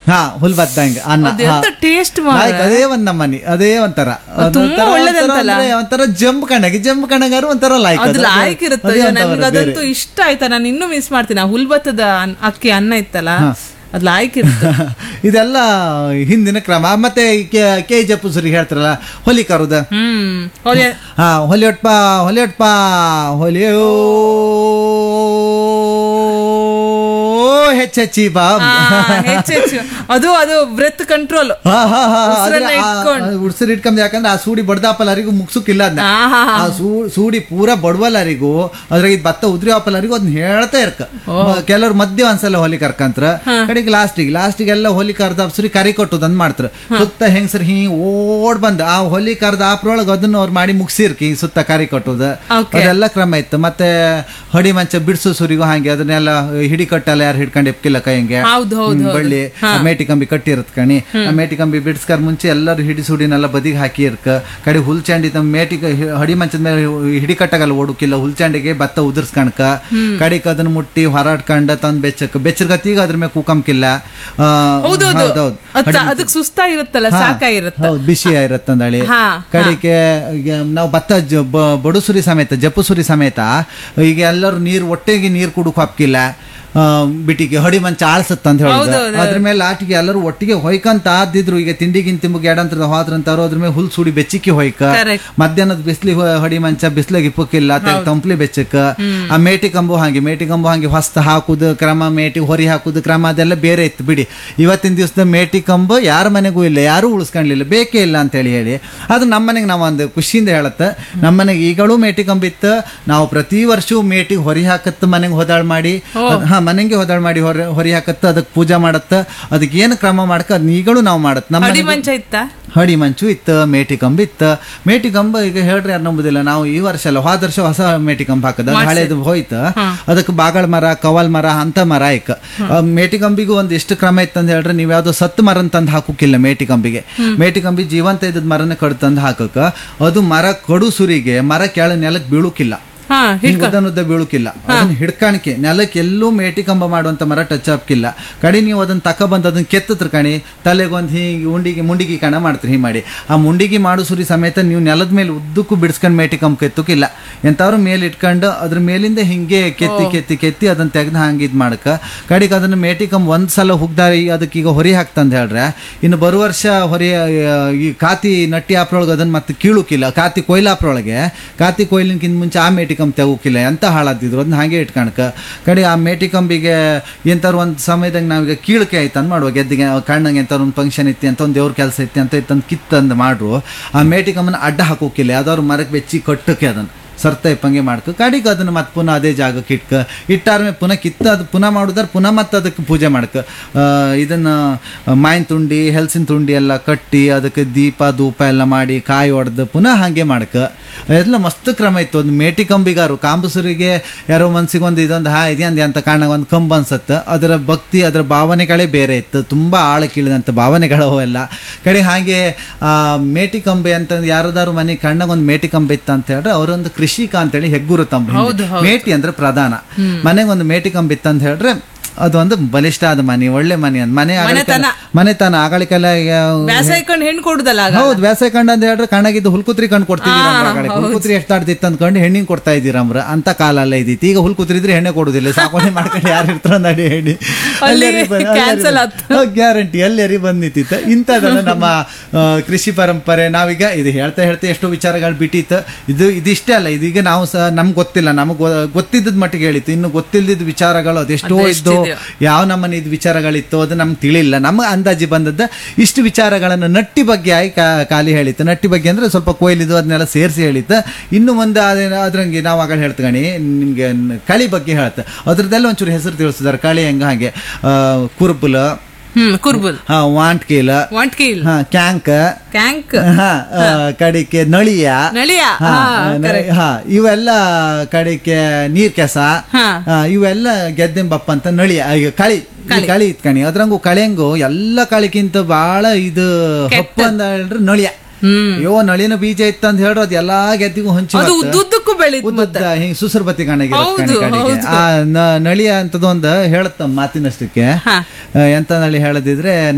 ಹಾ ಹುಲ್ ಬದ್ದಂಗ ಅನ್ನ ಅದು ಎಂತ ಹಾ. ಟೇಸ್ಟ್ ಆಯ್ತು, ಅದೇ ಒಂದ್ ನಮ್ಮನಿ ಅದೇ ಒಂಥರ ತುಂಬಾ ಒಳ್ಳೆದಂತಲ್ಲ? ಒಂಥರ ಜಂಪ್ ಕಣಗೆ ಜಂಪ್ ಕಣಗಾರು ಒಂಥರ ಲಾಯ್ಕ್ ಅದು ಲಾಯ್ಕ್ ಇರುತ್ತೆ ಅಯ್ಯೋ, ನನ್ಗೆ ಅದಂತೂ ಇಷ್ಟ ಆಯ್ತಾ ನಾನು ಇನ್ನೂ ಮಿಸ್ ಮಾಡ್ತೀನಿ ಆ ಹುಲ್ಬತ್ತದ ಅನ್- ಅಕ್ಕಿ ಅನ್ನ ಇತ್ತಲ್ಲ ಅದು ಲಾಯ್ಕ್ ಇರುತ್ತೆ ಇದೆಲ್ಲ ಹಿಂದಿನ ಕ್ರಮ ಮತ್ತೆ ಕೆ ಜಿ ಪುಸರಿ ಹೇಳ್ತಾರಲ್ಲ ಹೊಲಿ ಕರುದ ಹ್ಮ್ ಹೊಲೆ ಹಾ ಹೊಲಿಯೊಟ್ಪ ಹೊಲಿಯೊಟ್ಪ ಹೊಲಿಯೋ ಹೆಚ್ಚೆಚ್ಚಿ ಬಾ ಆ, ಹೆಚ್ಚು ಹೆಚ್ಚು ಅದು ಅದು ಬ್ರೆತ್ ಕಂಟ್ರೋಲ್ ಹಾ, ಹಾ, ಹಾ, ಉಸ್ರನ್ನ ಆದ್ರೆ ಆ- ಇಟ್ಕೊಂಡ್. ಆ ಉಸ್ರು ಇಟ್ಕೊಂಡ್ ಯಾಕಂದ್ರೆ ಆ ಸೂಡಿ ಬಡ್ದಾಪಲ್ಲರಿಗೂ ಮುಗ್ಸುಕ್ಕಿಲ್ಲ ಅದನ್ನ ಆ, ಹಾ, ಹಾ. ಆ ಸೂ- ಸೂಡಿ ಪೂರ ಬಡವಲ್ಲರಿಗೂ ಅದ್ರಾಗ ಇದ್ ಭತ್ತ ಉದ್ರಿ ಆಪಲ್ಲರಿಗೂ ಅದನ್ನ ಹೇಳ್ತಾ ಇರ್ಕ ಕೆಲವ್ರು ಮಧ್ಯ ಒಂದ್ಸಲ ಹೋಲಿ ಕರ್ಕಂತ್ರ ಕಡೆಗೆ ಲಾಸ್ಟಿಗೆ ಲಾಸ್ಟಿಗೆ ಎಲ್ಲ ಹೋಲಿ ಕರ್ದ ಸುರಿ ಕರಿ ಕೊಟ್ಟುದ್ ಅಂದ್ ಮಾಡ್ತಾರ ಸುತ್ತ ಹೆಂಗಸರ್ ಹೀ ಓಡ್ ಬಂದ್ ಆ ಹೋಲಿ ಕರ್ದ ಆಪ್ರೊಳಗ ಅದನ್ನ ಅವ್ರು ಮಾಡಿ ಮುಗ್ಸಿರ್ಕಿ ಸುತ್ತ ಕರಿ ಕೊಟ್ಟುದ Okay. ಅದೆಲ್ಲ ಕ್ರಮ ಇತ್ತು ಮತ್ತೆ ಹಡಿ ಮಂಚ ಬಿಡ್ಸು ಸುರಿಗೂ ಹಾಗೆ ಅದನ್ನೆಲ್ಲ ಹಿಡಿ ಕಟ್ಟಲ್ಲ ಯಾರು ಹಿಡ್ಕೊಂಡು ಎಪ್ಕಿಲ್ಲ ಕೈಯಂಗೆ ಹೌದು, ಹೌದು, ಹ್ಮ್, ಬಳ್ಳಿ ಆ ಮೇಟಿ ಕಂಬಿ ಕಟ್ಟಿರತ್ ಕಣಿ ಆ ಮೇಟಿ ಕಂಬಿ ಬಿಡ್ಸ್ಕರ್ ಮುಂಚೆ ಎಲ್ಲರೂ ಹಿಡಿ ಸುಡಿನೆಲ್ಲ ಬದಿಗೆ ಹಾಕಿ ಇರ್ಕ ಕಡೆ ಹುಲ್ಚಾಂಡಿ ತಮ್ಮ ಮೇಟಿ ಹಡಿ ಮಂಚದ ಮೇಲೆ ಹಿಡಿ ಕಟ್ಟಾಗಲ್ಲ ಓಡುಕಿಲ್ಲ ಹುಲ್ಚಾಂಡಿಗೆ ಭತ್ತ ಉದುರ್ಸ್ಕಣಕ ಕಡಿಕ್ ಅದನ್ನ ಮುಟ್ಟಿ ಹೊರಾಡ್ಕೊಂಡ ತಂದ್ ಬೆಚ್ಚಕ್ ಬೆಚ್ಚರ್ಗತ್ತೀಗ ಅದ್ರ ಮೇಲೆ ಕೂಕಂಕಿಲ್ಲ ಆ, ಹೌದೌದು ಹೌದೌದು. ಅದ್- ಅದಕ್ಕೆ ಸುಸ್ತಾಗಿರುತ್ತಲ್ಲ ಹಾ, ಸಾಕಾಗಿರುತ್ತೆ ಹೌದು ಬಿಸಿ ಇರತ್ತಂದಳಿ ಹಾ, ಕಡಿಕೆ ಈಗ ನಾವು ಭತ್ತ ಜ- ಬ- ಬಡುಸುರಿ ಸಮೇತ ಜಪ್ಪುಸುರಿ ಸಮೇತ ಈಗ ಎಲ್ಲರೂ ನೀರು ಒಟ್ಟೆಗೆ ನೀರು ಕುಡುಕ್ ಹಾಕಿಲ್ಲ ಆ, ಬಿಟಿಗೆ ಹೊಡಿ ಮಂಚ ಆಳ್ಸತ್ತ ಅಂತ ಹೇಳಿದ್ರು ಹೌದೌದು. ಅದ್ರ ಮೇಲೆ ಲಾಟಿಗೆ ಎಲ್ಲರೂ ಒಟ್ಟಿಗೆ ಹೊಯ್ಕಂತ ಆದಿದ್ರು ಈಗ ತಿಂಡಿಗಿನ್ ತಿಂಬುಗೆ ಎಡಂತ್ರದ ಹೋದ್ರಂತಾರು ಅದ್ರ ಮೇಲೆ ಹುಲ್ ಸುಡಿ ಬೆಚ್ಚಿಕ್ಕಿ ಹೊಯ್ಕ Correct. ಮಧ್ಯಾಹ್ನದ ಬಿಸ್ಲಿ ಹೊಡಿ ಮಂಚ ಬಿಸ್ಲಿಗೆ ಇಪ್ಪಕ್ಕಿಲ್ಲ ತಂಪ್ಲಿ ಬೆಚ್ಚಕ್ಕ ಆ ಮೇಟಿ ಕಂಬು ಹಾಗೆ ಮೇಟಿ ಕಂಬು ಹಾಗೆ ಹೊಸ್ತ ಹಾಕುದು ಕ್ರಮ ಮೇಟಿ ಹೊರಿ ಹಾಕುದು ಕ್ರಮ ಅದೆಲ್ಲ ಬೇರೆ ಇತ್ತು ಬಿಡಿ ಇವತ್ತಿನ ದಿವಸದ ಮೇಟಿ ಕಂಬು ಯಾರ ಮನೆಗೂ ಇಲ್ಲ ಯಾರು ಉಳಿಸ್ಕೊಂಡ್ಲಿಲ್ಲ ಬೇಕೇ ಇಲ್ಲ ಅಂತ ಹೇಳಿ ಹೇಳಿ ಅದು ನಮ್ಮ ಮನೆಗೆ ನಾವು ಒಂದು ಖುಷಿಯಿಂದ ಹೇಳತ್ತ ನಮ್ಮ ಮನೆಗೆ ಈಗಳೂ ಮೇಟಿ ಕಂಬಿತ್ತು ನಾವು ಪ್ರತಿ ವರ್ಷವೂ ಮೇಟಿಗೆ ಹೊರಿ ಹಾಕತ್ತ ಮನೆಗೆ ಹೋದಾಳ್ ಮಾಡಿ ಅದ್- ಹಾ ಮನೆಗೆ ಹೋದಾಳ್ ಮಾಡಿ ಹೊರ ಹೊರಿ ಹಾಕತ್ತ ಅದಕ್ಕೆ ಪೂಜೆ ಮಾಡತ್ತ ಅದಕ್ಕೆ ಏನು ಕ್ರಮ ಮಾಡಕ್ಕ ಅದನ್ನ ಈಗಳೂ ನಾವು ಮಾಡತ್ ನಮ್ಮ ಅಡಿ ಮನೆಗೂ- ಮಂಚ ಇತ್ತ ಹಡಿ ಮಂಚು ಇತ್ತು ಮೇಟಿ ಕಂಬ ಇತ್ತು ಮೇಟಿ ಕಂಬ ಈಗ ಹೇಳ್ರಿ ಯಾರು ನಂಬುದಿಲ್ಲ ನಾವು ಈ ವರ್ಷ ಅಲ್ಲ ಹೋದ ವರ್ಷ ಹೊಸ ಮೇಟಿ ಕಂಬ ಹಾಕದ ಹಳೇದು ಹೋಯ್ತು ಅದಕ್ಕೆ ಬಾಗಳ ಮರ ಕವಲ್ ಮರ ಅಂತ ಮರ ಇಕ್ಕ ಆ, ಮೇಟಿ ಕಂಬಿಗೂ ಒಂದ್ ಎಷ್ಟು ಕ್ರಮ ಇತ್ತು ಅಂತ ಹೇಳ್ರೆ ನೀವು ಯಾವ್ದೋ ಸತ್ತು ಮರನ್ ತಂದು ಹಾಕೋಕಿಲ್ಲ ಮೇಟಿ ಕಂಬಿಗೆ ಮೇಟಿ ಕಂಬಿ ಜೀವಂತ ಇದ್ದದ್ ಮರನ ಕಡ್ ತಂದು ಹಾಕಕ್ಕ ಅದು ಮರ ಕಡು ಸುರಿಗೆ ಮರ ಕೆಳ ನೆಲಕ್ಕೆ ಬೀಳುಕಿಲ್ಲ ಹಾ ಹಿಂಗ್ ಉದ್ದ ಉದ್ದ ಬೀಳುಕಿಲ್ಲ ಅದನ್ನ ಹಿಡ್ಕಾಣಿಕೆ ನೆಲಕ್ಕೆ ಎಲ್ಲೂ ಮೇಟಿ ಕಂಬ ಮಾಡುವಂತ ಮರ ಟಚ್ ಹಾಕಿಲ್ಲ ಕಡಿ ನೀವು ಅದನ್ನ ತಕ ಬಂದು ಅದನ್ನ ಕೆತ್ತತ್ರ ಕಣಿ ತಲೆಗೊಂದು ಹೀಗೆ ಉಂಡಿಗೆ ಮುಂಡಿಗೆ ಕಣ ಮಾಡ್ತೀರಿ ಹೀಗೆ ಮಾಡಿ ಆ ಮುಂಡಿಗೆ ಮಾಡು ಸುರಿ ಸಮೇತ ನೀವು ನೆಲದ ಮೇಲೆ ಉದ್ದಕ್ಕೂ ಬಿಡಿಸ್ಕೊಂಡು ಮೇಟಿ ಕಂಬ ಕೆತ್ತಕ್ಕಿಲ್ಲ ಎಂತಾದ್ರು ಮೇಲೆ ಇಟ್ಕೊಂಡು ಅದ್ರ ಮೇಲಿಂದ ಹಿಂಗೆ ಕೆತ್ತಿ ಕೆತ್ತಿ ಕೆತ್ತಿ ಅದನ್ನ ತೆಗ್ದು ಹಂಗೆ ಇದು ಮಾಡಕ ಕಡಿಗೆ ಅದನ್ನ ಮೇಟಿ ಕಂಬ ಒಂದ್ ಸಲ ಹುಗ್ದಾರಿ ಅದಕ್ಕೆ ಈಗ ಹೊರಿ ಹಾಕ್ತಂತ ಹೇಳ್ರೆ ಇನ್ನು ಬರುವ ವರ್ಷ ಹೊರಿ ಆ, ಈ ಕಾತಿ ನಟ್ಟಿ ಆಪ್ರೊಳಗೆ ಅದನ್ನ ಮತ್ತೆ ಕೀಳುಕಿಲ್ಲ ಕಾತಿ ಕೊಯ್ಲಾಪ್ರೊಳಗೆ ಕಾತಿ ಕೊಯ್ಲಿನ್ಕಿಂತ ಮುಂಚೆ ಆ ಮೇಟಿ ಕಂಬ ತೆಗೋಕಿಲ್ಲ ಎಂತ ಹಾಳಾದಿದ್ರು ಅದನ್ನ ಹಾಗೆ ಇಟ್ಕಣಕ ಕಡೆ ಆ ಮೇಟಿ ಕಂಬಿಗೆ ಎಂತಾರು ಒಂದು ಸಮಯದಾಗ ನಾವೀಗ ಕೀಳಕೆ ಆಯ್ತು ಅಂದ್ ಮಾಡುವ ಗೆದ್ದಿಗೆ ಕಣ್ಣಂಗೆ ಎಂತಾರು ಒಂದು ಫಂಕ್ಷನ್ ಇತ್ತು ಅಂತ ಒಂದು ದೇವ್ರ ಕೆಲಸ ಇತ್ತು ಅಂತ ಇತ್ತಂದು ಕಿತ್ತಂದು ಮಾಡ್ರು ಆ ಮೇಟಿ ಕಂಬನ ಅಡ್ಡ ಹಾಕೋಕಿಲ್ಲ ಯಾವ್ದಾದ್ರು ಮರಕ್ಕೆ ಬೆಚ್ಚಿ ಕಟ್ಟಕ್ಕೆ ಅದನ್ನು ಸರ್ತ ಇಪ್ಪಂಗೆ ಮಾಡ್ಕ ಕಡಿಗೆ ಅದನ್ನ ಮತ್ತೆ ಪುನಃ ಅದೇ ಜಾಗಕ್ಕೆ ಇಟ್ಕ ಇಟ್ಟಾರ್ಮೆ ಪುನಃ ಕಿತ್ತ ಅದು ಪುನಃ ಮಾಡುದಾರ ಪುನಃ ಮತ್ತೆ ಅದಕ್ಕೆ ಪೂಜೆ ಮಾಡ್ಕ ಆ, ಇದನ್ನ ಮಾಯಿನ ತುಂಡಿ ಹೆಲ್ಸಿನ ತುಂಡಿ ಎಲ್ಲ ಕಟ್ಟಿ ಅದಕ್ಕೆ ದೀಪ ಧೂಪ ಎಲ್ಲ ಮಾಡಿ ಕಾಯಿ ಹೊಡೆದು ಪುನಃ ಹಾಗೆ ಮಾಡ್ಕ ಎಲ್ಲ ಮಸ್ತ್ ಕ್ರಮ ಇತ್ತು ಒಂದು ಮೇಟಿ ಕಂಬಿಗಾರು ಕಾಂಬಸರಿಗೆ ಯಾರೋ ಮನ್ಸಿಗೆ ಒಂದು ಇದೊಂದು ಹಾ ಇದೆಯಂದೆ ಅಂತ ಕಾಣ ಒಂದು ಕಂಬ ಅನ್ಸತ್ತೆ ಅದರ ಭಕ್ತಿ ಅದರ ಭಾವನೆಗಳೇ ಬೇರೆ ಇತ್ತು ತುಂಬಾ ಆಳಕ್ಕಿಳಿದಂಥ ಭಾವನೆಗಳು ಅವೆಲ್ಲ ಕಡೆ ಹಾಗೆ ಆ ಮೇಟಿ ಕಂಬೆ ಅಂತ ಯಾರದಾರು ಮನೆ ಕಣ್ಣಾಗ ಒಂದು ಮೇಟಿ ಕಂಬೆ ಇತ್ತು ಅಂತ ಹೇಳಿದ್ರೆ ಅವರೊಂದು ಕೃಷಿಕ ಅಂತೇಳಿ ಹೆಗ್ಗುರು ತಮ್ಮ ಹೌದು, ಹೌದು. ಮೇಟಿ ಅಂದ್ರೆ ಪ್ರಧಾನ ಮನೆಗೆ ಒಂದು ಮೇಟಿ ಕಂಬ ಇತ್ತು ಅಂತ ಹೇಳಿದ್ರೆ ಅದೊಂದು ಬಲಿಷ್ಠ ಆದ ಮನೆ ಒಳ್ಳೆ ಮನೆ ಅಂತ ಮನೆ ಆಗಳಿಕೆಲ್ಲ- ಮನೆತನ ಆಗಳಿಕೆಲ್ಲ ಬ್ಯಾಸ ಇಟ್ಕೊಂಡು ಹೆಣ್ಣು ಕೊಡುದಲ್ಲ ಆಗ ಹೌದು ವ್ಯಾಸಾಯ ಕಂಡ ಅಂತ ಹೇಳಿದ್ರೆ ಕಣ್ಣಾಗಿದ್ದು ಹುಲ್ಕುತ್ರಿ ಕಣ್ ಕೊಡ್ತಿದ್ದೀರ ಹುಲ್ಕುತ್ರಿ ಎಷ್ಟು ಆಡ್ತಿತ್ತು ಅಂದ್ಕೊಂಡು ಹೆಣ್ಣಿಗೆ ಕೊಡ್ತಾ ಇದ್ದೀರಮ್ರ ಅಂತ ಕಾಲ ಅಲ್ಲ ಇದ್ದಿತ್ತು ಈಗ ಹುಲ್ಕುತ್ರಿದ್ರೆ ಹೆಣ್ಣೆ ಕೊಡುದಿಲ್ಲ ಸಾಕೋಣೆ ಮಾಡ್ಕೊಂಡು ಯಾರು ಇರ್ತಾರ ನಡಿ ಹೇಳಿ ಅಲ್ಲಿ cancel ಆತು. ಗ್ಯಾರಂಟಿ ಎಲ್ಲರಿ ಬಂದ್ ನಿಂತಿತ್ತು ಇಂಥದ್ದೆಲ್ಲ ನಮ್ಮ ಆ, ಕೃಷಿ ಪರಂಪರೆ ನಾವೀಗ ಇದು ಹೇಳ್ತಾ ಹೇಳ್ತಾ ಎಷ್ಟೋ ವಿಚಾರಗಳು ಬಿಟ್ಟಿತ್ತು ಇದು ಇದಿಷ್ಟೇ ಅಲ್ಲ ಇದೀಗ ನಾವು ಸಹ ನಮ್ಗೆ ಗೊತ್ತಿಲ್ಲ ನಮಗೆ ಗೊತ್ತಿದ್ದದ ಮಟ್ಟಿಗೆ ಹೇಳಿತ್ತು ಇನ್ನು ಗೊತ್ತಿಲ್ಲದ ವಿಚಾರಗಳು ಅದೆಷ್ಟೋ ಇದ್ದು ಅದೆಷ್ಟಿದೆಯೋ. ಯಾವ ನಮ್ಮನೆ ಇದು ವಿಚಾರಗಳಿತ್ತು ಅದು ನಮ್ಗೆ ತಿಳಿಲ್ಲ ನಮ್ಗೆ ಅಂದಾಜಿ ಬಂದದ್ದು ಇಷ್ಟು ವಿಚಾರಗಳನ್ನು ನಟ್ಟಿ ಬಗ್ಗೆ ಆಗಿ ಕಾ- ಖಾಲಿ ಹೇಳಿತ್ತು ನಟ್ಟಿ ಬಗ್ಗೆ ಅಂದ್ರೆ ಸ್ವಲ್ಪ ಕೊಯ್ಲಿದು ಅದನ್ನೆಲ್ಲ ಸೇರಿಸಿ ಹೇಳಿತ್ತು ಇನ್ನು ಮುಂದೆ ಅದೇ- ಅದ್ರಂಗೆ ನಾವು ಆಗ ಹೇಳ್ತಗಣಿ ನಿಮ್ಗೆ ನ- ಕಳಿ ಬಗ್ಗೆ ಹೇಳ್ತ ಅದ್ರದ್ದೆಲ್ಲ ಒಂಚೂರು ಹೆಸರು ತಿಳಿಸಿದಾರೆ ಕಳಿ ಹೆಂಗ ಹಾಗೆ ಆ, ಕುರುಬುಲ ಹ್ಮ್ ಕುರ್ಬುಲ್ ಹಾ ವಾಂಟ್ಕೀಲ ವಾಂಟ್ಕೀಲ್ ಹಾ ಕ್ಯಾಂಕ್ ಕ್ಯಾಂಕ್ ಹಾ ಆ, ಕಡಿಕೆ ನಳಿಯ ನಳಿಯ ಹಾ, ಹಾ, ನ- correct. ಹಾ ಇವೆಲ್ಲ ಕಡೆಗೆ ನೀರ್ ಕೆಸ ಹಾ. ಆ, ಇವೆಲ್ಲ ಗೆದ್ದೆಂಬಪ್ಪ ಅಂತ ನಳಿ ಆ, ಈಗ ಕಳಿ ಈ ಕಳಿ ಇತ್ಕಣಿ ಅದ್ರಂಗು ಕಳೆಂಗು ಎಲ್ಲ ಕಳಿಗಿಂತ ಬಹಳ ಇದು ಹಪ್ಪು ಅಂತ ಹೇಳ್ರೆ ನಳಿಯ ಹ್ಮ್ ಅಯ್ಯೋ ನಳಿನ ಬೀಜ ಇತ್ತು ಅಂತ ಹೇಳ್ರು ಅದು ಎಲ್ಲಾ ಗೆದ್ದಿಗೂ ಹಂಚಿ ಅದು ಮತ್ತೆ. ಉದ್ದುದ್ದಕ್ಕೂ ಬೆಳೀತು ಉದ್ದುದ್ದ ಹಿಂಗ್ ಸುಸರ್ಬತ್ತಿ ಕಣಗೆ ಹೌದು, ಹೌದು. ಆ ನ- ನಳಿಯ ಅಂತದೊಂದು ಹೇಳತ್ತ ಮಾತಿನಷ್ಟಕ್ಕೆ ಹಾ. ಆ, ಎಂತ ನಳಿ ಹೇಳದಿದ್ರೆ